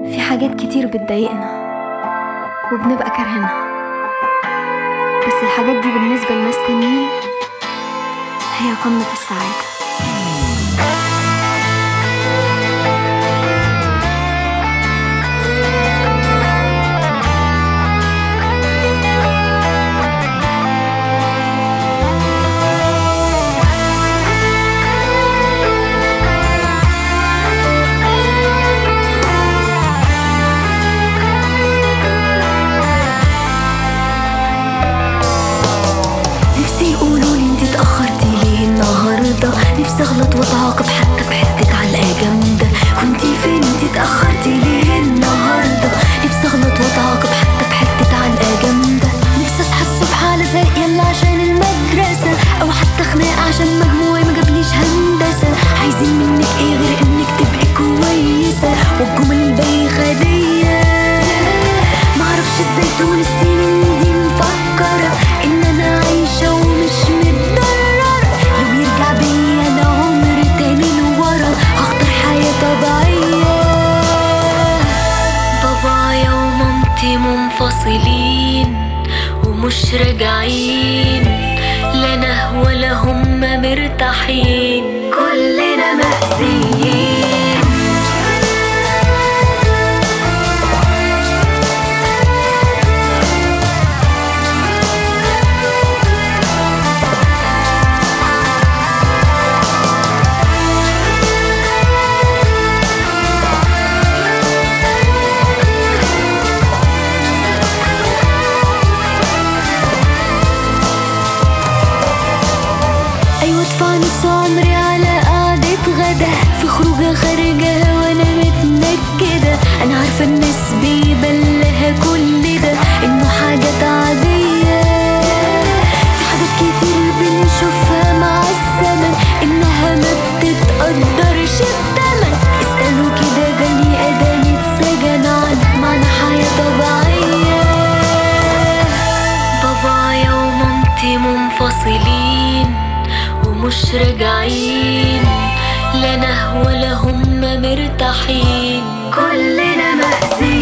في حاجات كتير بتضايقنا وبنبقى كارهينها بس الحاجات دي بالنسبة لناس تانيين هي قمة السعادة نفسي يقولوا لي انت اتأخرتي ليه النهاردة نفسي اغلط واتعاقب حتى في حتة علقة جامدة كنتي فين انت اتأخرتي ليه النهاردة نفسي اغلط واتعاقب حتى في حتة علقة جامدة نفسي اصحى الصبح على زي يلا عشان المدرسة او حتى خناقة عشان مجموعي ما جابليش هندسة عايزين منك ايه غير انك تبقي كويسة والجمل البايخة دي معرفش ازاي طول السنين دي مفكرة ان انا عايشة ومش متضررة لو يرجع بيا انا عمر تاني لورا هختار حياة طبيعية بابايا ومامتي منفصلين ومش راجعين لا انا ولا هم مرتاحين كلنا مأذيين ايوه ادفع نص عمري على قعدة غدا في خروجة خارجة وانا متنكدة انا عارفة الناس بيبان لها كل ده انه حاجات عادية في حاجات كتير بنشوفها مع الزمن انها ما بتتقدرش بتمن اسألوا كده بني ادم اتسجن عن معنى حياة طبيعية بابايا ومامتي منفصلين ومش راجعين لا انا ولا هم مرتاحين كلنا مأذيين